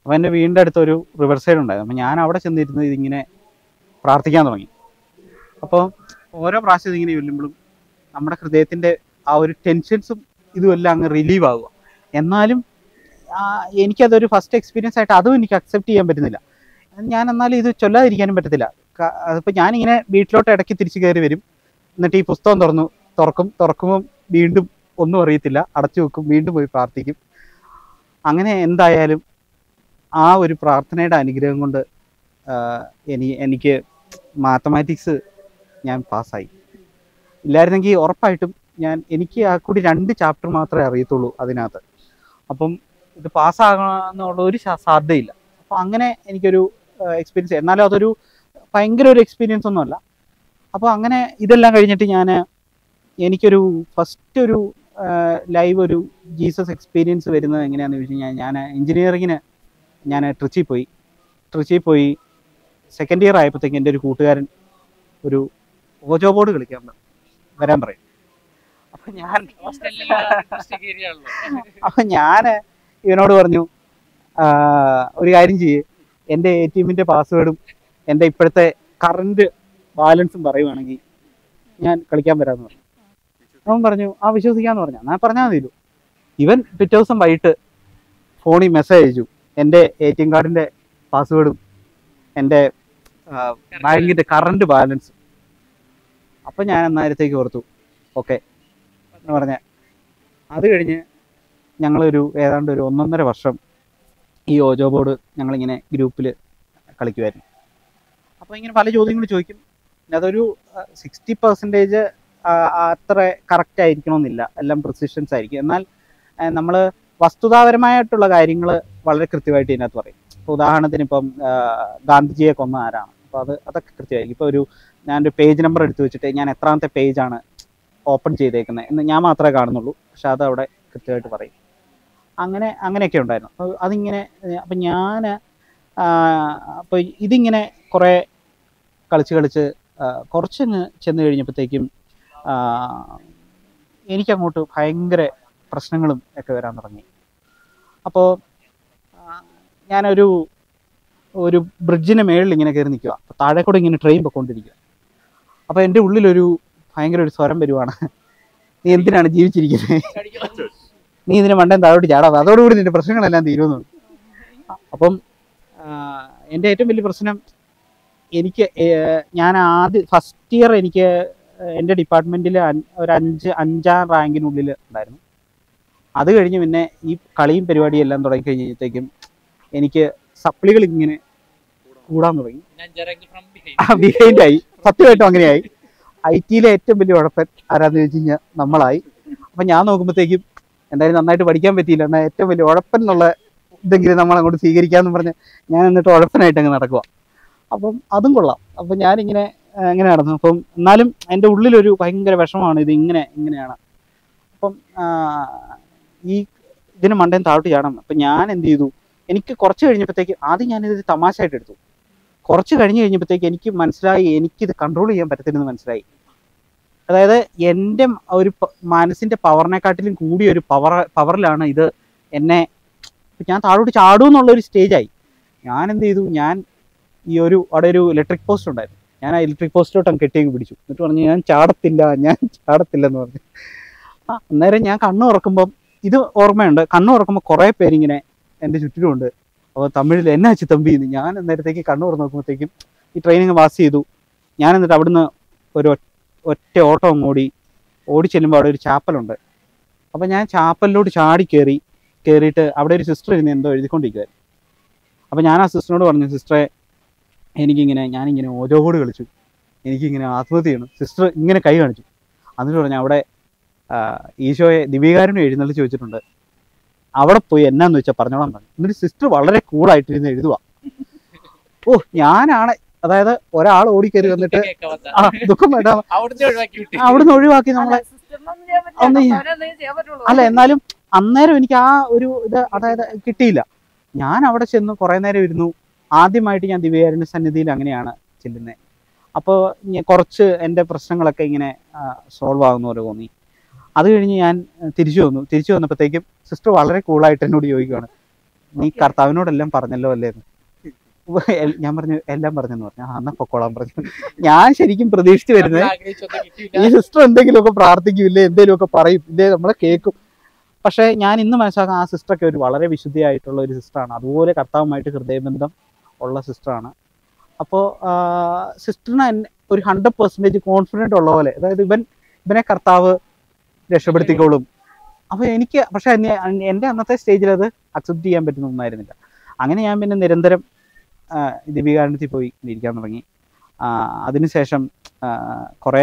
അപ്പോൾ എൻ്റെ വീടിൻ്റെ അടുത്ത് ഒരു റിവർ സൈഡ് ഉണ്ടായിരുന്നു അപ്പോൾ ഞാൻ അവിടെ ചെന്നിരുന്ന് ഇതിങ്ങനെ പ്രാർത്ഥിക്കാൻ തുടങ്ങി അപ്പോൾ ഓരോ പ്രാവശ്യം ഇതിങ്ങനെ ചൊല്ലുമ്പോഴും നമ്മുടെ ഹൃദയത്തിൻ്റെ ആ ഒരു ടെൻഷൻസും ഇതുമെല്ലാം അങ്ങ് റിലീവ് ആവുക എന്നാലും ആ, എനിക്കതൊരു ഫസ്റ്റ് എക്സ്പീരിയൻസ് ആയിട്ട് അതും എനിക്ക് അക്സെപ്റ്റ് ചെയ്യാൻ പറ്റുന്നില്ല ഞാൻ എന്നാലും ഇത് ചൊല്ലാതിരിക്കാനും പറ്റത്തില്ല ക- അതിപ്പോൾ ഞാനിങ്ങനെ വീട്ടിലോട്ട് ഇടയ്ക്ക് തിരിച്ചു കയറി വരും എന്നിട്ട് ഈ പുസ്തകം തുറന്നു തുറക്കും തുറക്കുമ്പോൾ വീണ്ടും ഒന്നും അറിയത്തില്ല അടച്ചു വെക്കും വീണ്ടും പോയി പ്രാർത്ഥിക്കും അങ്ങനെ എന്തായാലും ആ ഒരു പ്രാർത്ഥനയുടെ അനുഗ്രഹം കൊണ്ട് ആ, എനി എനിക്ക് മാത്തമാറ്റിക്സ് ഞാൻ പാസ്സായി ഇല്ലായിരുന്നെങ്കിൽ ഉറപ്പായിട്ടും ഞാൻ എനിക്ക് ആ കൂടി രണ്ട് ചാപ്റ്റർ മാത്രമേ അറിയത്തുള്ളൂ അതിനകത്ത് അപ്പം ഇത് പാസ്സാകാന്നുള്ള ഒരു ശാ- സാധ്യതയില്ല അപ്പം അങ്ങനെ എനിക്കൊരു എക്സ്പീരിയൻസ് എന്നാലും അതൊരു ഭയങ്കര ഒരു എക്സ്പീരിയൻസ് ഒന്നുമല്ല അപ്പോൾ അങ്ങനെ ഇതെല്ലാം കഴിഞ്ഞിട്ട് ഞാൻ എനിക്കൊരു ഫസ്റ്റ് ഒരു ലൈവ് ഒരു ജീസസ് എക്സ്പീരിയൻസ് വരുന്നത് എങ്ങനെയാണെന്ന് ചോദിച്ചു കഴിഞ്ഞാൽ ഞാൻ എഞ്ചിനീയറിങ്ങിന് ഞാൻ ട്രിച്ചി പോയി ട്രിച്ചി പോയി സെക്കൻഡ് ഇയർ ആയപ്പോഴത്തേക്ക് എൻ്റെ ഒരു കൂട്ടുകാരൻ ഒരു ഓജോ ബോർഡ് കളിക്കാൻ പറ- വരാൻ പറയും അപ്പം ഞാൻ അപ്പം ഞാൻ ഇവനോട് പറഞ്ഞു "ആ, ഒരു കാര്യം ചെയ്യേ എൻ്റെ എ ടി എമ്മിൻ്റെ പാസ്വേഡും എൻ്റെ ഇപ്പോഴത്തെ കറണ്ട് ബാലൻസും പറയുവാണെങ്കിൽ ഞാൻ കളിക്കാൻ വരാമെന്ന് പറഞ്ഞു അവൻ പറഞ്ഞു ആ വിശ്വസിക്കാന്ന് പറഞ്ഞു ഞാൻ പറഞ്ഞാൽ മതിയല്ലോ ഇവൻ പിറ്റേ ദിവസം വൈകിട്ട് ഫോണിൽ മെസ്സേജ് അയച്ചു എൻ്റെ എ ടി എം കാർഡിൻ്റെ പാസ്വേഡും എൻ്റെ ബാങ്കിൻ്റെ കറണ്ട് ബാലൻസും അപ്പം ഞാൻ അന്നേരത്തേക്ക് ഓർത്തു ഓക്കെ എന്ന് പറഞ്ഞ അത് കഴിഞ്ഞ് ഞങ്ങളൊരു ഏതാണ്ട് ഒരു ഒന്നൊന്നര വർഷം ഈ ഓജോ ബോർഡ് ഞങ്ങളിങ്ങനെ ഗ്രൂപ്പിൽ കളിക്കുമായിരുന്നു അപ്പോൾ ഇങ്ങനെ പല ചോദ്യങ്ങൾ ചോദിക്കും പിന്നെ അതൊരു സിക്സ്റ്റി പെർസെൻറ്റേജ് അത്ര കറക്റ്റ് ആയിരിക്കണമെന്നില്ല എല്ലാം പ്രിസിഷൻസ് ആയിരിക്കും എന്നാൽ നമ്മൾ വസ്തുതാപരമായിട്ടുള്ള കാര്യങ്ങൾ വളരെ കൃത്യമായിട്ട് ഇതിനകത്ത് പറയും ഇപ്പോൾ ഉദാഹരണത്തിന് ഇപ്പം ആ, ഗാന്ധിജിയെ കൊന്ന ആരാണ് അപ്പോൾ അത് അതൊക്കെ കൃത്യമായിരിക്കും ഇപ്പോൾ ഒരു ഞാനൊരു പേജ് നമ്പർ എടുത്തു വെച്ചിട്ട് ഞാൻ എത്രാമത്തെ പേജാണ് ഓപ്പൺ ചെയ്തേക്കുന്നത് എന്ന് ഞാൻ മാത്രമേ കാണുന്നുള്ളൂ പക്ഷെ അത് അവിടെ കൃത്യമായിട്ട് പറയും അങ്ങനെ അങ്ങനെയൊക്കെ ഉണ്ടായിരുന്നു അപ്പോൾ അതിങ്ങനെ അപ്പം ഞാൻ അപ്പോൾ ഇതിങ്ങനെ കുറേ കളിച്ച് കളിച്ച് ആ, കുറച്ചങ്ങ് ചെന്ന് കഴിഞ്ഞപ്പോഴത്തേക്കും ആ, എനിക്കങ്ങോട്ട് ഭയങ്കര പ്രശ്നങ്ങളും ഒക്കെ വരാൻ തുടങ്ങി അപ്പോൾ ഞാനൊരു ഒരു ബ്രിഡ്ജിന് മേളിൽ ഇങ്ങനെ കയറി നിൽക്കുക അപ്പോൾ താഴെ കൂടെ ഇങ്ങനെ ട്രെയിൻ പൊയ്ക്കൊണ്ടിരിക്കുക അപ്പോൾ എൻ്റെ ഉള്ളിലൊരു ഭയങ്കര ഒരു സ്വരം വരുവാണ് നീ എന്തിനാണ് ജീവിച്ചിരിക്കുന്നത് നീ ഇതിന് മണ്ടൻ താഴോട്ട് ചാടാതെ അതോടുകൂടി നിന്റെ പ്രശ്നങ്ങളെല്ലാം തീരുമെന്നുണ്ട് അപ്പം ആ, എൻ്റെ ഏറ്റവും വലിയ പ്രശ്നം എനിക്ക് ഏർ, ഞാൻ ആദ്യ ഫസ്റ്റ് ഇയർ എനിക്ക് എൻ്റെ ഡിപ്പാർട്ട്മെൻറ്റിൽ ഒരു അഞ്ച് അഞ്ചാം റാങ്കിനുള്ളിൽ ഉണ്ടായിരുന്നു അത് കഴിഞ്ഞ് പിന്നെ ഈ കളിയും പരിപാടിയും എല്ലാം തുടങ്ങി കഴിഞ്ഞപ്പോഴത്തേക്കും എനിക്ക് സപ്ലികൾ ഇങ്ങനെ കൂടാൻ തുടങ്ങി ബിഹൈൻഡ് ആയി സത്യമായിട്ടും അങ്ങനെയായി ഐ ടിയിലെ ഏറ്റവും വലിയ ഉഴപ്പൻ ആരാന്ന് ചോദിച്ചു കഴിഞ്ഞാൽ നമ്മളായി അപ്പം ഞാൻ നോക്കുമ്പോഴത്തേക്കും എന്തായാലും നന്നായിട്ട് പഠിക്കാൻ പറ്റിയില്ല എന്നാൽ ഏറ്റവും വലിയ ഉഴപ്പൻ എന്നുള്ള ഇതെങ്കിലും നമ്മൾ അങ്ങോട്ട് സ്വീകരിക്കാമെന്ന് പറഞ്ഞ് ഞാൻ എന്നിട്ട് ഉഴപ്പനായിട്ട് അങ്ങ് നടക്കുക അപ്പം അതും കൊള്ളാം അപ്പം ഞാനിങ്ങനെ ആ, ഇങ്ങനെ നടന്നു അപ്പം എന്നാലും എൻ്റെ ഉള്ളിലൊരു ഭയങ്കര വിഷമമാണ് ഇത് ഇങ്ങനെ ഇങ്ങനെയാണ് അപ്പം ആ, ഈ ഇതിന് മണ്ടയും താഴോട്ട് ചാടണം അപ്പം ഞാൻ എന്ത് ചെയ്തു എനിക്ക് കുറച്ച് കഴിഞ്ഞപ്പോഴത്തേക്ക് ആദ്യം ഞാനിത് തമാശയായിട്ട് എടുത്തു കുറച്ച് കഴിഞ്ഞ് കഴിഞ്ഞപ്പോഴത്തേക്ക് എനിക്ക് മനസ്സിലായി എനിക്കിത് കൺട്രോൾ ചെയ്യാൻ പറ്റത്തില്ലെന്ന് മനസ്സിലായി അതായത് എൻ്റെ ഒരു പ- മനസ്സിൻ്റെ പവറിനെക്കാട്ടിലും കൂടിയ ഒരു പവർ പവറിലാണ് ഇത് എന്നെ ഇപ്പം ഞാൻ താഴോട്ട് ചാടും എന്നുള്ളൊരു സ്റ്റേജായി ഞാൻ എന്ത് ചെയ്തു ഞാൻ ഈ ഒരു അവിടെ ഒരു ഇലക്ട്രിക് പോസ്റ്റ് ഉണ്ടായിരുന്നു ഞാൻ ആ ഇലക്ട്രിക് പോസ്റ്റിലോട്ട് അങ്ങ് കെട്ടിയങ്ങ് പിടിച്ചു എന്നിട്ട് പറഞ്ഞു ഞാൻ ചാടത്തില്ല ഞാൻ ചാടത്തില്ലെന്ന് പറഞ്ഞു ആ അന്നേരം ഞാൻ കണ്ണു തുറക്കുമ്പം ഇത് ഓർമ്മയുണ്ട് കണ്ണു തുറക്കുമ്പോൾ കുറേ പേരിങ്ങനെ എൻ്റെ ചുറ്റിലുമുണ്ട് അപ്പോൾ തമിഴിൽ എന്നാ തമ്പി എന്ന് ഞാൻ അന്നേരത്തേക്ക് കണ്ണു തുറന്ന് നോക്കുമ്പോഴത്തേക്കും ഈ ട്രെയിനിങ് പാസ് ചെയ്തു ഞാൻ എന്നിട്ട് അവിടുന്ന് ഒരു ഒ- ഒറ്റ ഓട്ടം അങ്ങ് ഓടി ഓടി ചെല്ലുമ്പോൾ അവിടെ ഒരു ചാപ്പലുണ്ട് അപ്പോൾ ഞാൻ ചാപ്പലിലോട്ട് ചാടി കയറി കയറിയിട്ട് അവിടെ ഒരു സിസ്റ്റർ ഇരുന്ന് എന്തോ എഴുതിക്കൊണ്ടിരിക്കുവായിരുന്നു അപ്പോൾ ഞാൻ ആ സിസ്റ്ററിനോട് പറഞ്ഞു സിസ്റ്ററെ എനിക്കിങ്ങനെ ഞാനിങ്ങനെ ഓരോട് കളിച്ചു എനിക്കിങ്ങനെ ആത്മഹത്യ ചെയ്യണം സിസ്റ്റർ ഇങ്ങനെ കൈ കാണിച്ചു എന്നിട്ട് പറഞ്ഞു അവിടെ ആ, ഈശോയെ ദിവികാരനും എഴുന്നള്ളിച്ച് വെച്ചിട്ടുണ്ട് അവിടെ പോയി എന്നാന്ന് വെച്ചാൽ പറഞ്ഞോളാൻ പറഞ്ഞു എന്നിട്ട് സിസ്റ്റർ വളരെ കൂളായിട്ടിരുന്ന് എഴുതുക ഓ ഞാനാണ് അതായത് ഒരാൾ ഓടിക്കയറി വന്നിട്ട് ആ ദുഃഖം വേണ്ട അവിടുന്ന് ഒഴിവാക്കി നമ്മളെ ഒന്നും ചെയ്യാൻ- അല്ല എന്നാലും അന്നേരം എനിക്ക് ആ ഒരു ഇത് അതായത് കിട്ടിയില്ല ഞാൻ അവിടെ ചെന്ന് കുറേ നേരം ഇരുന്നു ആദ്യമായിട്ട് ഞാൻ ദിവ്യാരണ്യ സന്നിധിയിൽ അങ്ങനെയാണ് ചെല്ലുന്നത് അപ്പോൾ കുറച്ച് എൻ്റെ പ്രശ്നങ്ങളൊക്കെ ഇങ്ങനെ സോൾവ് ആകുന്ന പോലെ തോന്നി അത് കഴിഞ്ഞ് ഞാൻ തിരിച്ചു വന്നു തിരിച്ചു വന്നപ്പോഴത്തേക്കും സിസ്റ്റർ വളരെ കൂളായിട്ട് എന്നോട് ചോദിക്കുകയാണ് നീ കർത്താവിനോടെല്ലാം പറഞ്ഞല്ലോ അല്ലേ എന്ന്. ഉവ്വ് എൽ- ഞാൻ പറഞ്ഞു എല്ലാം പറഞ്ഞെന്ന് പറഞ്ഞു ആ എന്നാ പൊക്കോളാൻ പറഞ്ഞു ഞാൻ ശരിക്കും പ്രതീക്ഷിച്ച് വരുന്നത് ആഗ്രഹിച്ചൊന്നും കിട്ടിയില്ല ഈ സിസ്റ്റർ എന്തെങ്കിലുമൊക്കെ പ്രാർത്ഥിക്കൂലേ എന്തെങ്കിലുമൊക്കെ പറയും ഇതേ നമ്മളെ കേൾക്കും പക്ഷേ ഞാൻ ഇന്ന് മനസ്സിലാക്കാൻ ആ സിസ്റ്ററൊക്കെ ഒരു വളരെ വിശുദ്ധിയായിട്ടുള്ള ഒരു സിസ്റ്ററാണ് അതുപോലെ കർത്താവുമായിട്ട് ഹൃദയബന്ധം ഉള്ള സിസ്റ്ററാണ് അപ്പോൾ സിസ്റ്ററിന് ഒരു ഹൺഡ്രഡ് പെർസെൻറ്റേജ് കോൺഫിഡൻറ്റ് ഉള്ള പോലെ അതായത് ഇവൻ ഇവനെ കർത്താവ് രക്ഷപ്പെടുത്തിക്കോളും അപ്പോൾ എനിക്ക് പക്ഷേ എന്നെ- എൻ്റെ അന്നത്തെ സ്റ്റേജിൽ അത് അക്സെപ്റ്റ് ചെയ്യാൻ പറ്റുന്ന ഒന്നായിരുന്നില്ല അങ്ങനെ ഞാൻ പിന്നെ നിരന്തരം ആ, ദീപികാരണത്തിൽ പോയി ഇരിക്കാൻ തുടങ്ങി ആ, അതിനുശേഷം ആ, കുറേ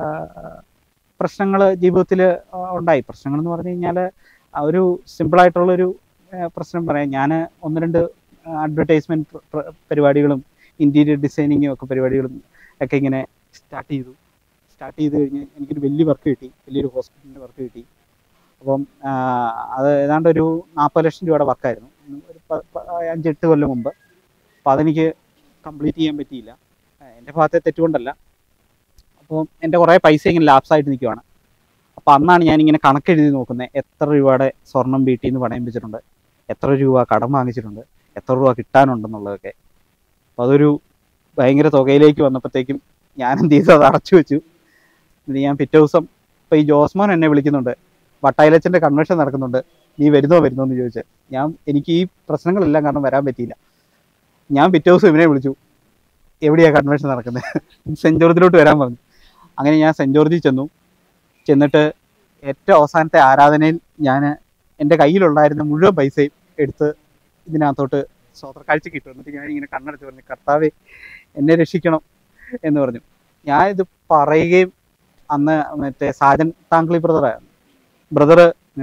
പ്രശ്നങ്ങൾ ജീവിതത്തിൽ ഉണ്ടായി പ്രശ്നങ്ങൾ എന്ന് പറഞ്ഞു കഴിഞ്ഞാൽ ഒരു സിമ്പിളായിട്ടുള്ളൊരു പ്രശ്നം പറയാം ഞാൻ ഒന്ന് രണ്ട് അഡ്വർടൈസ്മെൻറ്റ് പരിപാടികളും ഇൻറ്റീരിയർ ഡിസൈനിങ്ങും ഒക്കെ പരിപാടികളും ഒക്കെ ഇങ്ങനെ സ്റ്റാർട്ട് ചെയ്തു സ്റ്റാർട്ട് ചെയ്ത് കഴിഞ്ഞ് എനിക്കൊരു വലിയ വർക്ക് കിട്ടി വലിയൊരു ഹോസ്പിറ്റലിൻ്റെ വർക്ക് കിട്ടി അപ്പം ആ, അത് ഏതാണ്ട് ഒരു നാൽപ്പത് ലക്ഷം രൂപയുടെ വർക്കായിരുന്നു ഒരു പ- പ- അഞ്ചെട്ട് കൊല്ലം മുമ്പ് അപ്പോൾ അതെനിക്ക് കംപ്ലീറ്റ് ചെയ്യാൻ പറ്റിയില്ല ആ, എൻ്റെ ഭാഗത്തെ തെറ്റുകൊണ്ടല്ല അപ്പോൾ എൻ്റെ കുറേ പൈസ ഇങ്ങനെ ലാപ്സ് ആയിട്ട് നിൽക്കുവാണ് അപ്പോൾ അന്നാണ് ഞാനിങ്ങനെ കണക്കെഴുതി നോക്കുന്നത് എത്ര രൂപയുടെ സ്വർണം വീട്ടിൽ നിന്ന് പണയം വെച്ചിട്ടുണ്ട് എത്ര രൂപ കടം വാങ്ങിച്ചിട്ടുണ്ട് എത്ര രൂപ കിട്ടാനുണ്ടെന്നുള്ളതൊക്കെ അപ്പോൾ അതൊരു ഭയങ്കര തുകയിലേക്ക് വന്നപ്പോഴത്തേക്കും ഞാൻ എന്ത് ചെയ്തു അത് അടച്ചു വെച്ചു എന്നിട്ട് ഞാൻ പിറ്റേ ദിവസം ഇപ്പോൾ ഈ ജോസ്മോൻ എന്നെ വിളിക്കുന്നുണ്ട് വട്ടായിലച്ചൻ്റെ കൺവെൻഷൻ നടക്കുന്നുണ്ട് നീ വരുന്നോ വരുന്നോ എന്ന് ചോദിച്ചാൽ ഞാൻ എനിക്ക് ഈ പ്രശ്നങ്ങളെല്ലാം കാരണം വരാൻ പറ്റിയില്ല ഞാൻ പിറ്റേ ദിവസം ഇവനെ വിളിച്ചു എവിടെയാണ് കൺവെൻഷൻ നടക്കുന്നത് സെൻറ്റ് ജോർജിലോട്ട് വരാൻ പറഞ്ഞു അങ്ങനെ ഞാൻ സെൻറ്റ് ജോർജിൽ ചെന്നു ചെന്നിട്ട് ഏറ്റവും അവസാനത്തെ ആരാധനയിൽ ഞാൻ എൻ്റെ കയ്യിലുണ്ടായിരുന്ന മുഴുവൻ പൈസയും എടുത്ത് ഇതിനകത്തോട്ട് സ്വതക്കാഴ്ച കിട്ടും എന്നിട്ട് ഞാൻ ഇങ്ങനെ കണ്ണടച്ച് പറഞ്ഞു കർത്താവെ എന്നെ രക്ഷിക്കണം എന്ന് പറഞ്ഞു ഞാനിത് പറയുകയും അന്ന് മറ്റേ സാജൻ താങ്കളി ബ്രദറായിരുന്നു ബ്രദർ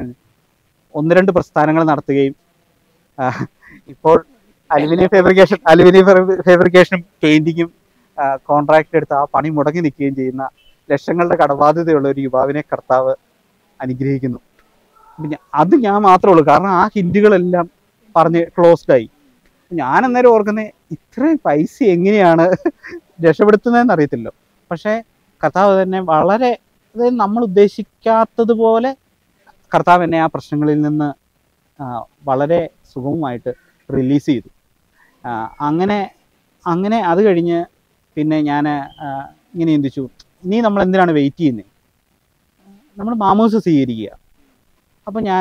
ഒന്ന് രണ്ട് പ്രസ്ഥാനങ്ങൾ നടത്തുകയും ആ, ഇപ്പോൾ അലുമിനിയം ഫാബ്രിക്കേഷൻ അലുമിനിയം ഫാബ്രിക്കേഷനും പെയിന്റിങ്ങും കോൺട്രാക്ട് എടുത്ത് ആ പണി മുടങ്ങി നിൽക്കുകയും ചെയ്യുന്ന ലക്ഷങ്ങളുടെ കടബാധ്യതയുള്ള ഒരു യുവാവിനെ കർത്താവ് അനുഗ്രഹിക്കുന്നു അപ്പൊ ഞാ- അത് ഞാൻ മാത്രമേ ഉള്ളൂ കാരണം ആ ഹിന്റുകളെല്ലാം പറഞ്ഞ് ക്ലോസ്ഡ് ആയി ഞാൻ അന്നേരം ഓർക്കുന്നത് ഇത്രയും പൈസ എങ്ങനെയാണ് രക്ഷപ്പെടുത്തുന്നതെന്ന് അറിയത്തില്ലോ പക്ഷേ കർത്താവ് തന്നെ വളരെ അതായത് നമ്മൾ ഉദ്ദേശിക്കാത്തതുപോലെ കർത്താവ് എന്നെ ആ പ്രശ്നങ്ങളിൽ നിന്ന് ആ, വളരെ സുഗമമായിട്ട് റിലീസ് ചെയ്തു ആ, അങ്ങനെ അങ്ങനെ അത് കഴിഞ്ഞ് പിന്നെ ഞാൻ ഇങ്ങനെ ചിന്തിച്ചു ഇനി നമ്മൾ എന്തിനാണ് വെയിറ്റ് ചെയ്യുന്നത് നമ്മൾ മാമോസ് സ്വീകരിക്കുക അപ്പോൾ ഞാൻ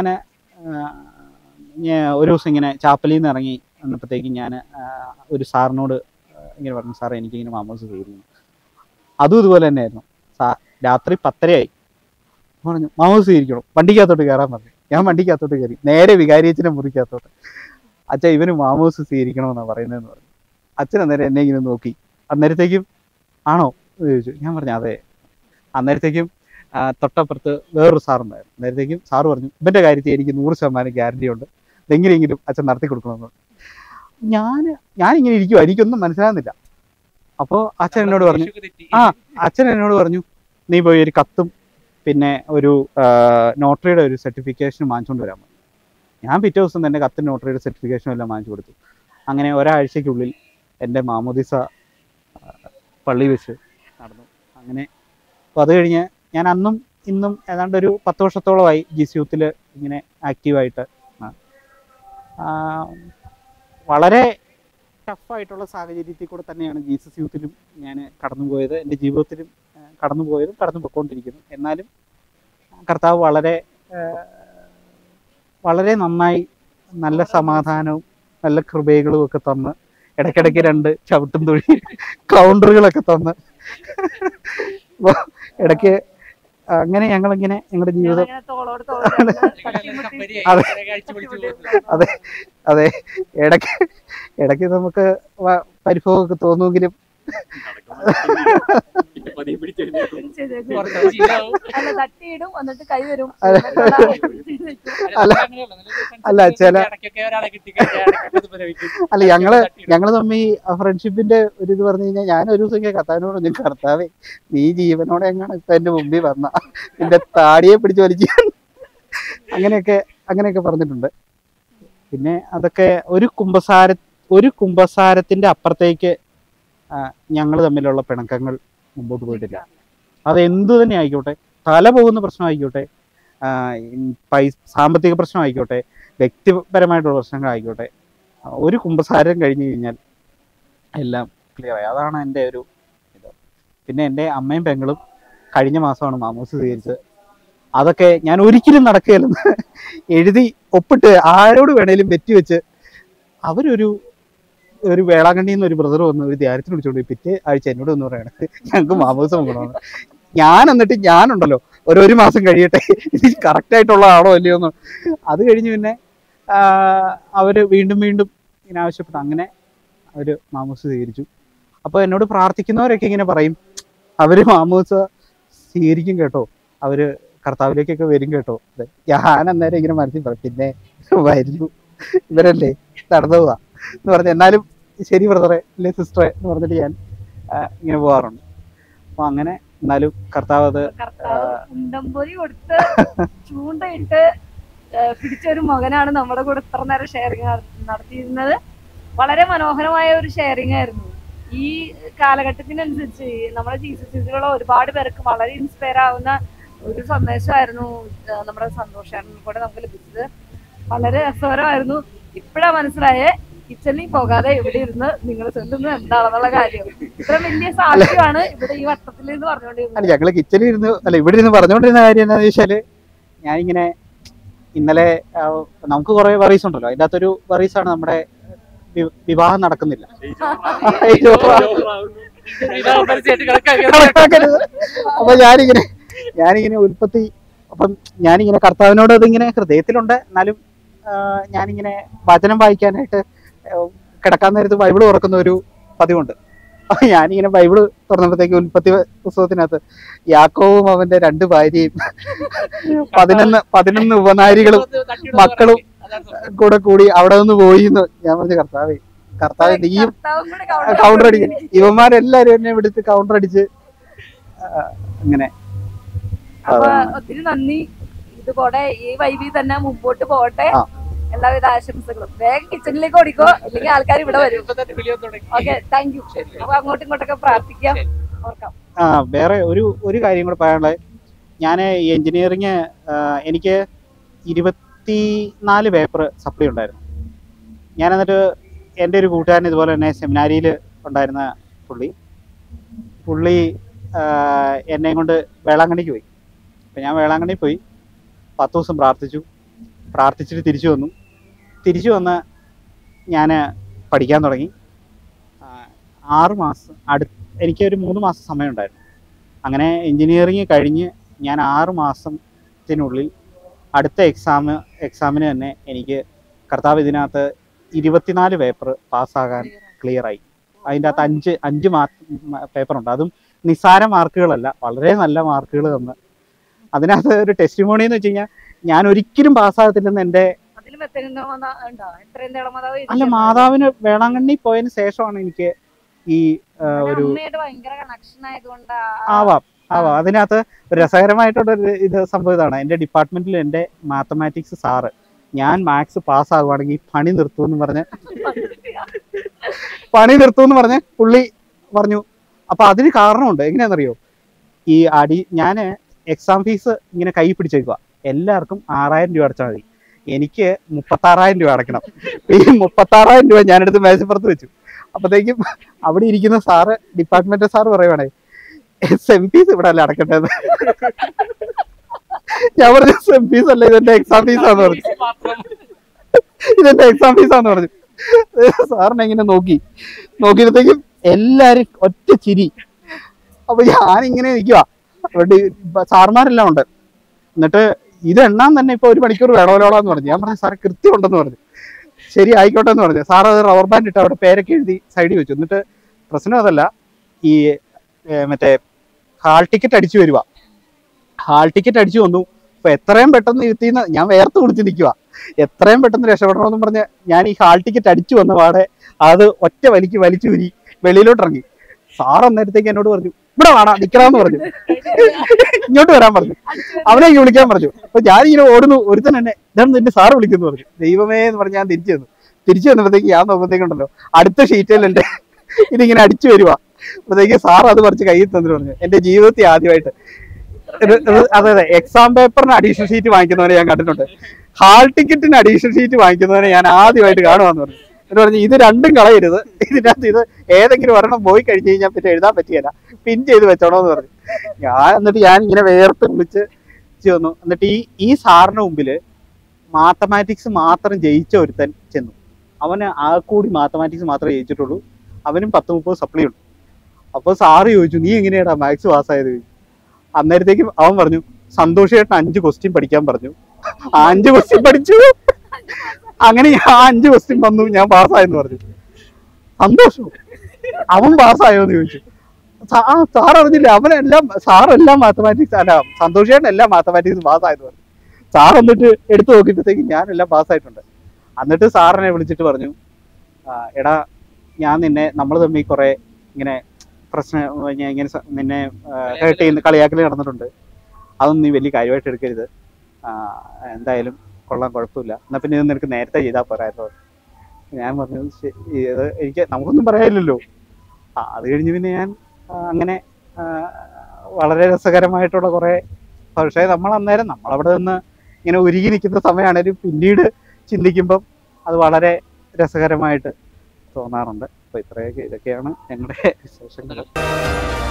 ഒരു ദിവസം ഇങ്ങനെ ചാപ്പലിൽ നിന്ന് ഇറങ്ങി വന്നപ്പോഴത്തേക്കും ഞാൻ ഒരു സാറിനോട് ആ, ഇങ്ങനെ പറഞ്ഞു സാറേ എനിക്കിങ്ങനെ മാമോസ് സ്വീകരിക്കണം അതും ഇതുപോലെ തന്നെയായിരുന്നു സാ രാത്രി പത്തരയായി പറഞ്ഞു മാമോസ് സ്വീകരിക്കണം വണ്ടിക്കകത്തോട്ട് കയറാൻ പറഞ്ഞു ഞാൻ വണ്ടിക്കകത്തോട്ട് കയറി നേരെ വികാരിയച്ഛനെ മുറിക്കകത്തോട്ട് അച്ഛൻ ഇവന് മാമോസ് സ്വീകരിക്കണമെന്നാണ് പറയുന്നതെന്ന് പറഞ്ഞു അച്ഛൻ അന്നേരം എന്നെ ഇങ്ങനെ നോക്കി അന്നേരത്തേക്കും ആണോ എന്ന് ചോദിച്ചു ഞാൻ പറഞ്ഞു അതെ അന്നേരത്തേക്കും ആ, തൊട്ടപ്പുറത്ത് വേറൊരു സാറുണ്ടായിരുന്നു അന്നേരത്തേക്കും സാറ് പറഞ്ഞു ഇവൻ്റെ കാര്യത്തിൽ എനിക്ക് നൂറ് ശതമാനം ഗ്യാരണ്ടി ഉണ്ട് ഇതെങ്ങനെയെങ്കിലും അച്ഛൻ നടത്തി കൊടുക്കണമെന്ന് പറഞ്ഞു ഞാൻ ഞാനിങ്ങനെ ഇരിക്കുവാ എനിക്കൊന്നും മനസ്സിലാകുന്നില്ല അപ്പോൾ അച്ഛൻ എന്നോട് പറഞ്ഞു യേശുക്ക് തെറ്റി. ആ. അച്ഛൻ എന്നോട് പറഞ്ഞു നീ പോയി ഒരു കത്തും പിന്നെ ഒരു നോട്ടറിയുടെ ഒരു സർട്ടിഫിക്കേഷൻ വാങ്ങിച്ചുകൊണ്ട് വരാൻ പറഞ്ഞു ഞാൻ പിറ്റേ ദിവസം തന്നെ കത്തും നോട്ടറിയുടെ സർട്ടിഫിക്കേഷനും എല്ലാം വാങ്ങിച്ചു കൊടുത്തു അങ്ങനെ ഒരാഴ്ചയ്ക്കുള്ളിൽ എൻ്റെ മാമോദിസ ആ, പള്ളി വെച്ച് നടന്നു അങ്ങനെ അപ്പോൾ അത് കഴിഞ്ഞ് ഞാൻ അന്നും ഇന്നും ഏതാണ്ട് ഒരു പത്ത് വർഷത്തോളമായി ജി സി യൂത്തിൽ ഇങ്ങനെ ആക്റ്റീവായിട്ട് ആ, വളരെ ടഫായിട്ടുള്ള സാഹചര്യത്തിൽ കൂടെ തന്നെയാണ് ജീസസ് യൂത്തിലും ഞാൻ കടന്നുപോയത് എൻ്റെ ജീവിതത്തിലും ആ, കടന്നുപോയതും കടന്നു പോയിക്കൊണ്ടിരിക്കുന്നു എന്നാലും കർത്താവ് വളരെ ആ, വളരെ നന്നായി നല്ല സമാധാനവും നല്ല കൃപകളും ഒക്കെ തന്ന് ഇടയ്ക്കിടയ്ക്ക് രണ്ട് ചവിട്ടും തൊഴി കൗണ്ടറുകളൊക്കെ തന്ന് അപ്പൊ ഇടയ്ക്ക് അങ്ങനെ ഞങ്ങളിങ്ങനെ ഞങ്ങളുടെ ജീവിതം ഞങ്ങളിങ്ങനെ തോളോട് തോൾ ചേർന്ന് തട്ടിമുട്ടി കമ്പനിയായി. അതെ. ഇത്രയൊക്കെ അടിച്ച് പൊളിച്ച് തട്ടിമുട്ടി പോകുന്നു. അതെ അതെ ഇടയ്ക്ക് ഇടയ്ക്ക് നമുക്ക് വ- പരിഭവമൊക്കെ തോന്നുമെങ്കിലും പിന്നെ പതിയെ പിടിച്ചെഴുന്നേൽക്കും. ചെയ്തേക്കും. കുറച്ച് ശീലമാവും. അല്ല തട്ടിയിടും എന്നിട്ട് കൈ വരും അല്ല. അല്ല. അങ്ങനെയല്ല. നല്ല ദിവസം അല്ല, ചില- ഇടയ്ക്കൊക്കെ ഒരാളെ കിട്ടിക്കഴിഞ്ഞാൽ ഇടയ്ക്കൊക്കെ ഇത് ഉപദ്രവിക്കും. അല്ല ഞങ്ങള് തട്ടിയിടും. ഞങ്ങൾ തമ്മിൽ ഫ്രണ്ട്ഷിപ്പിന്റെ ഒരു ഇത് പറഞ്ഞു കഴിഞ്ഞാൽ ഞാൻ ഒരു ദിവസം കർത്താവിനോട് പറഞ്ഞു കർത്താവേ നീ ജീവനോടെ എങ്ങാണ് ഇപ്പൊ എന്റെ മുമ്പിൽ വന്ന നിന്റെ താടിയെ പിടിച്ച് വലിച്ചു അങ്ങനെയൊക്കെ അങ്ങനെയൊക്കെ പറഞ്ഞിട്ടുണ്ട് പിന്നെ അതൊക്കെ ഒരു കുംഭസാര ഒരു കുംഭസാരത്തിന്റെ അപ്പുറത്തേക്ക് ഞങ്ങൾ തമ്മിലുള്ള പിണക്കങ്ങൾ മുമ്പോട്ട് പോയിട്ടില്ല അത് എന്തു തന്നെ ആയിക്കോട്ടെ തല പോകുന്ന പ്രശ്നം ആയിക്കോട്ടെ ആ, ഉം, പൈസ സാമ്പത്തിക പ്രശ്നം ആയിക്കോട്ടെ വ്യക്തിപരമായിട്ടുള്ള പ്രശ്നങ്ങളായിക്കോട്ടെ ആ, ഒരു കുമ്പസാരം കഴിഞ്ഞു കഴിഞ്ഞാൽ എല്ലാം ക്ലിയർ ആയി അതാണ് എൻ്റെ ഒരു ഇത് പിന്നെ എൻ്റെ അമ്മയും പെങ്ങളും കഴിഞ്ഞ മാസമാണ് മാമൂസ് സ്വീകരിച്ചത് അതൊക്കെ ഞാൻ ഒരിക്കലും നടക്കുകയില്ലെന്ന് എഴുതി ഒപ്പിട്ട് ആരോട് വേണേലും വെറ്റി വെച്ച് അവരൊരു ഒരു വേളാങ്കണ്ണിയിൽ നിന്ന് ഒരു ബ്രദർ വന്ന് ഒരു ധ്യാനത്തിന് വിളിച്ചോണ്ട് പോയി പിറ്റേ ആഴ്ച എന്നോട് ഒന്ന് പറയണത് ഞങ്ങൾക്ക് മാമൂസം വേണമെന്ന് ഞാൻ എന്നിട്ട് ഞാനുണ്ടല്ലോ ഒരു ഒരു മാസം കഴിയട്ടെ ഇത് കറക്റ്റ് ആയിട്ടുള്ളതാണോ അല്ലയോ എന്ന് അത് കഴിഞ്ഞ് പിന്നെ ആ, അവര് വീണ്ടും വീണ്ടും ഇങ്ങനെ ആവശ്യപ്പെട്ടു അങ്ങനെ അവര് മാമൂസ് സ്വീകരിച്ചു അപ്പോൾ എന്നോട് പ്രാർത്ഥിക്കുന്നവരൊക്കെ ഇങ്ങനെ പറയും അവര് മാമൂസ സ്വീകരിക്കും കേട്ടോ അവര് കർത്താവിലേക്കൊക്കെ വരും കേട്ടോ അതെ. ഞാൻ അന്നേരം ഇങ്ങനെ മനസ്സിൽ പറയും പിന്നെ വരുന്നു ഇവരല്ലേ നടന്നു പോവാ എന്ന് പറഞ്ഞ് എന്നാലും ശരി ബ്രദറെ അല്ലേ സിസ്റ്ററെ എന്ന് പറഞ്ഞിട്ട് ഞാൻ ആ, ഇങ്ങനെ പോകാറുണ്ട് അപ്പൊ അങ്ങനെ എന്നാലും കർത്താവ് അത് കർത്താവ് ഉണ്ടംപൊരി കൊടുത്ത് ചൂണ്ടയിട്ട് ഏഹ് പിടിച്ചൊരു മകനാണ് നമ്മുടെ കൂടെ ഇത്ര നേരം ഷെയറിങ് നടത്തിയിരുന്നത് വളരെ മനോഹരമായ ഒരു ഷെയറിംഗ് ആയിരുന്നു ഈ കാലഘട്ടത്തിനനുസരിച്ച് നമ്മുടെ ജീസസ് ഇതിലുള്ള ഒരുപാട് പേർക്ക് വളരെ ഇൻസ്പയർ ആവുന്ന ഒരു സന്ദേശമായിരുന്നു ഏഹ് നമ്മുടെ സന്തോഷാണ് കൂടെ നമുക്ക് ലഭിച്ചത് വളരെ രസകരമായിരുന്നു ഇപ്പഴാ മനസ്സിലായേ കിച്ചണിൽ പോകാതെ ഇവിടെ ഇരുന്ന് നിങ്ങൾ ചൊല്ലുന്നത് എന്താണെന്നുള്ള കാര്യം ഇത്ര വലിയ സാക്ഷ്യമാണ് ഇവിടെ ഈ വട്ടത്തിൽ എന്ന് പറഞ്ഞുകൊണ്ടിരുന്നത് അല്ല ഞങ്ങള് കിച്ചണിൽ ഇരുന്ന് അല്ല ഇവിടെ ഇരുന്ന് പറഞ്ഞുകൊണ്ടിരുന്ന കാര്യം എന്താണെന്ന് വെച്ചാല് ഞാനിങ്ങനെ ഇന്നലെ ആ, നമുക്ക് കുറെ വറീസ് ഉണ്ടല്ലോ അതിൻ്റെ അകത്തൊരു വറീസാണ് നമ്മുടെ വി- വിവാഹം നടക്കുന്നില്ല കണക്കാക്കരുത്. അപ്പൊ ഞാനിങ്ങനെ ഞാനിങ്ങനെ ഉൽപ്പത്തി അപ്പം ഞാനിങ്ങനെ കർത്താവിനോട് അതിങ്ങനെ ഹൃദയത്തിലുണ്ട് എന്നാലും ആ, ഞാനിങ്ങനെ വചനം വായിക്കാനായിട്ട് ആ, കിടക്കാൻ നേരത്ത് ബൈബിൾ തുറക്കുന്ന ഒരു പതിവുണ്ട് അപ്പൊ ഞാനിങ്ങനെ ബൈബിള് തുറന്നപ്പോഴത്തേക്ക് ഉൽപ്പത്തി പുസ്തകത്തിനകത്ത് യാക്കോവും അവന്റെ രണ്ട് ഭാര്യയും പതിനൊന്ന് പതിനൊന്ന് ഉപനാരികളും മക്കളും കൂടെ കൂടി അവിടെ നിന്ന് പോയി എന്ന് ഞാൻ പറഞ്ഞു കർത്താവേ കർത്താവ് നീയും കർത്താവും കൂടെ കൗണ്ടർ അടിക്കും ഇവന്മാരെല്ലാരും എന്നെ വിളിച്ച് കൗണ്ടർ അടിച്ച് ആ, അങ്ങനെ അപ്പൊ ഒത്തിരി നന്ദി ഇതുപോലെ ഈ വൈബി തന്നെ മുമ്പോട്ട് പോകട്ടെ ആ. എല്ലാവിധ ആശംസകളും വേഗം കിച്ചണിലേക്ക് ഓടിക്കോ അല്ലെങ്കിൽ ആൾക്കാർ ഇവിടെ വരും ഓക്കെ താങ്ക് യു അപ്പൊ അങ്ങോട്ടും ഇങ്ങോട്ടൊക്കെ പ്രാർത്ഥിക്കാം ഓർക്കാം ആ വേറെ ഒരു ഒരു കാര്യം കൂടെ പറയാനുള്ളത് ഞാൻ എൻജിനീയറിങ് എനിക്ക് ഇരുപത്തി നാല് പേപ്പർ സപ്ലി ഉണ്ടായിരുന്നു ഞാൻ എന്നിട്ട് എൻ്റെ ഒരു കൂട്ടുകാരൻ ഇതുപോലെ തന്നെ സെമിനാരിയിൽ ഉണ്ടായിരുന്ന പുള്ളി പുള്ളി ആ, എന്നെയും കൊണ്ട് വേളാങ്കണ്ണിക്ക് പോയി അപ്പം ഞാൻ വേളാങ്കണ്ണി പോയി പത്ത് ദിവസം പ്രാർത്ഥിച്ചു പ്രാർത്ഥിച്ചിട്ട് തിരിച്ചു വന്നു തിരിച്ചു വന്ന് ഞാൻ പഠിക്കാൻ തുടങ്ങി ആ, ആറ് മാസം അടു എനിക്ക് ഒരു മൂന്ന് മാസം സമയമുണ്ടായിരുന്നു അങ്ങനെ എൻജിനീയറിങ് കഴിഞ്ഞ് ഞാൻ ആറ് മാസത്തിനുള്ളിൽ അടുത്ത എക്സാം എക്സാമിന് തന്നെ എനിക്ക് കർത്താവ് ഇതിനകത്ത് ഇരുപത്തിനാല് പേപ്പർ പാസ്സാകാൻ ക്ലിയറായി അതിൻ്റെ അകത്ത് അഞ്ച് അഞ്ച് മാർക്ക് പേപ്പറുണ്ട് അതും നിസ്സാര മാർക്കുകളല്ല വളരെ നല്ല മാർക്കുകൾ തന്ന് അതിനകത്ത് ഒരു ടെസ്റ്റിമോണി എന്ന് വെച്ച് കഴിഞ്ഞാൽ ഞാൻ ഒരിക്കലും പാസ്സാകത്തില്ലെന്ന് എൻ്റെ അതിലും എത്രയും ഉണ്ടോ എത്രയും തിളമാതാവ് അല്ല മാതാവിന് വേളാങ്കണ്ണി പോയതിന് ശേഷമാണ് എനിക്ക് ഈ ആ, ഒരു അമ്മയായിട്ട് ഭയങ്കര കണക്ഷൻ ആയതുകൊണ്ടാ ആവാം ആവാം അതിനകത്ത് ഒരു രസകരമായിട്ടുള്ള ഒരു ഇത് സംഭവം ഇതാണ് എൻ്റെ ഡിപ്പാർട്ട്മെന്റിൽ എൻ്റെ മാത്തമാറ്റിക്സ് സാറ് ഞാൻ മാത്സ് പാസ് ആകുവാണെങ്കിൽ പണി നിർത്തുമെന്ന് പറഞ്ഞ് പണി നിർത്തുമെന്ന് പറഞ്ഞ് പുള്ളി പറഞ്ഞു അപ്പൊ അതിന് കാരണമുണ്ട് എങ്ങനെയാണെന്നറിയോ ഈ അടി ഞാൻ എക്സാം ഫീസ് ഇങ്ങനെ കൈ പിടിച്ചേക്കുക എല്ലാവർക്കും ആറായിരം രൂപ അടച്ചാൽ മതി എനിക്ക് മുപ്പത്താറായിരം രൂപ അടയ്ക്കണം ഈ മുപ്പത്താറായിരം രൂപ ഞാനെടുത്ത് മേശപ്പുറത്ത് വെച്ചു അപ്പത്തേക്കും അവിടെ ഇരിക്കുന്ന സാറ് ഡിപ്പാർട്ട്മെന്റ് സാറ് പറയുവാണേ സെം ഫീസ് ഇവിടെ അല്ല അടക്കട്ടെ ഞാൻ പറഞ്ഞു സെം ഫീസ് അല്ല ഇതെന്റെ എക്സാം ഫീസാന്ന് പറഞ്ഞു ഇതെന്റെ എക്സാം ഫീസാന്ന് പറഞ്ഞു സാറിനെ ഇങ്ങനെ നോക്കി നോക്കിയപ്പോഴത്തേക്കും എല്ലാരും ഒറ്റ ചിരി അപ്പൊ ഞാനിങ്ങനെ നിൽക്കുക അവിടെ സാർമാരെല്ലാം ഉണ്ട് എന്നിട്ട് ഇത് എണ്ണാൻ തന്നെ ഇപ്പൊ ഒരു മണിക്കൂർ വേണമല്ലോളാന്ന് എന്ന് പറഞ്ഞു ഞാൻ പറഞ്ഞു സാറേ കൃത്യം ഉണ്ടെന്ന് പറഞ്ഞു ശരി ആയിക്കോട്ടെ എന്ന് പറഞ്ഞു സാർ അത് റബ്ബർ ബാൻഡ് ഇട്ട് അവിടെ പേരൊക്കെ എഴുതി സൈഡിൽ വെച്ചു എന്നിട്ട് പ്രശ്നം അതല്ല ഈ ഏ, മറ്റേ ഹാൾ ടിക്കറ്റ് അടിച്ചു വരുക ഹാൾ ടിക്കറ്റ് അടിച്ചു വന്നു അപ്പൊ എത്രയും പെട്ടെന്ന് ഇരുത്തിന്ന് ഞാൻ വേർത്ത് കുടിച്ച് നിൽക്കുക എത്രയും പെട്ടെന്ന് രക്ഷപ്പെടണമെന്ന് പറഞ്ഞ് ഞാൻ ഈ ഹാൾ ടിക്കറ്റ് അടിച്ചു വന്ന പാടെ അത് ഒറ്റ വലിക്ക് വലിച്ചു വരി വെളിയിലോട്ട് ഇറങ്ങി സാർ അന്നേരത്തേക്ക് എന്നോട് പറഞ്ഞു ഇവിടെ വേണം നിക്കണമെന്ന് പറഞ്ഞു ഇങ്ങോട്ട് വരാൻ പറഞ്ഞു അവനെ ഇങ്ങ് വിളിക്കാൻ പറഞ്ഞു അപ്പൊ ഞാനിങ്ങനെ ഓടുന്നു ഒരുത്തൻ എന്നെ ഇതാണ് നിന്റെ സാറ് വിളിക്കുന്നു പറഞ്ഞു ദൈവമേ എന്ന് പറഞ്ഞ് ഞാൻ തിരിച്ചു വന്നു തിരിച്ചു വന്നപ്പോഴത്തേക്ക് ഞാൻ നോക്കുമ്പോഴത്തേക്കുണ്ടല്ലോ അടുത്ത ഷീറ്റിൽ എന്റെ ഇതിങ്ങനെ അടിച്ചു വരുവാ അപ്പോഴത്തേക്ക് സാർ അത് പറിച്ച് കയ്യിൽ തന്നിട്ട് പറഞ്ഞു എന്റെ ജീവിതത്തിൽ ആദ്യമായിട്ട് ഇത് ഇത് അതെ അതെ എക്സാം പേപ്പറിന് അഡീഷണൽ ഷീറ്റ് വാങ്ങിക്കുന്നവരെ ഞാൻ കണ്ടിട്ടുണ്ട് ഹാൾ ടിക്കറ്റിന് അഡീഷണൽ ഷീറ്റ് വാങ്ങിക്കുന്നതിനെ ഞാൻ ആദ്യമായിട്ട് കാണുവാന്ന് പറഞ്ഞു എന്ന് പറഞ്ഞു ഇത് രണ്ടും കളയരുത് ഇതിനകത്ത് ഇത് ഏതെങ്കിലും ഒരെണ്ണം പോയി കഴിഞ്ഞ് കഴിഞ്ഞാൽ പിന്നെ എഴുതാൻ പറ്റിയല്ല പിൻ ചെയ്ത് വെച്ചോണോന്ന് പറഞ്ഞു ഞാൻ എന്നിട്ട് ഞാൻ ഇങ്ങനെ വേർത്ത് വിളിച്ച് വന്നു എന്നിട്ട് ഈ ഈ സാറിന് മുമ്പിൽ മാത്തമാറ്റിക്സ് മാത്രം ജയിച്ച ഒരുത്തൻ ചെന്നു അവന് ആ കൂടി മാത്തമാറ്റിക്സ് മാത്രമേ ജയിച്ചിട്ടുള്ളൂ അവനും പത്ത് മുപ്പത് സപ്ലി ഉണ്ട് അപ്പോൾ സാറ് ചോദിച്ചു നീ എങ്ങനെയാടാ മാത്സ് പാസ്സായത് ചോദിച്ചു അന്നേരത്തേക്കും അവൻ പറഞ്ഞു സന്തോഷമായിട്ട് അഞ്ച് ക്വസ്റ്റ്യൻ പഠിക്കാൻ പറഞ്ഞു ആ അഞ്ച് ക്വസ്റ്റ്യൻ പഠിച്ചു അങ്ങനെ ഞാൻ ആ അഞ്ച് ക്വസ്റ്റ്യൻ വന്നു ഞാൻ പാസ്സായെന്ന് പറഞ്ഞു സന്തോഷം അവൻ പാസ്സായോ എന്ന് ചോദിച്ചു സാ- ആ സാർ അറിഞ്ഞില്ല അവനെല്ലാം സാറെല്ലാം മാത്തമാറ്റിക്സ് അല്ല സന്തോഷമായിട്ട് എല്ലാം മാത്തമാറ്റിക്സ് പാസ്സായെന്ന് പറഞ്ഞു സാർ എന്നിട്ട് എടുത്തു നോക്കിയപ്പോഴത്തേക്ക് ഞാനെല്ലാം പാസ്സായിട്ടുണ്ട് എന്നിട്ട് സാറിനെ വിളിച്ചിട്ട് പറഞ്ഞു "ആ, എടാ ഞാൻ നിന്നെ നമ്മൾ തമ്മിൽ കുറെ ഇങ്ങനെ പ്രശ്നം ഞാൻ ഇങ്ങനെ സ- നിന്നെ ഹേർട്ട് ചെയ്യുന്ന കളിയാക്കൽ നടന്നിട്ടുണ്ട് അതൊന്നും നീ വലിയ കാര്യമായിട്ട് എടുക്കരുത് ആ, എന്തായാലും കൊള്ളാൻ കുഴപ്പമില്ല എന്നാ പിന്നെ ഇത് നിനക്ക് നേരത്തെ ചെയ്താൽ പോരായിരുന്നു ഞാൻ പറഞ്ഞു "ശരി, ഇത് എനിക്ക് നമുക്കൊന്നും പറയാനില്ലല്ലോ ആ, അത് കഴിഞ്ഞ് പിന്നെ ഞാൻ ആ, അങ്ങനെ ആ, വളരെ രസകരമായിട്ടുള്ള കുറെ പക്ഷേ നമ്മൾ അന്നേരം നമ്മളവിടെ നിന്ന് ഇങ്ങനെ ഒരുങ്ങി നിൽക്കുന്ന സമയമാണേലും പിന്നീട് ചിന്തിക്കുമ്പം അത് വളരെ രസകരമായിട്ട് തോന്നാറുണ്ട് അപ്പോൾ ഇത്രയൊക്കെ ഇതൊക്കെയാണ് ഞങ്ങളുടെ വിശേഷങ്ങൾ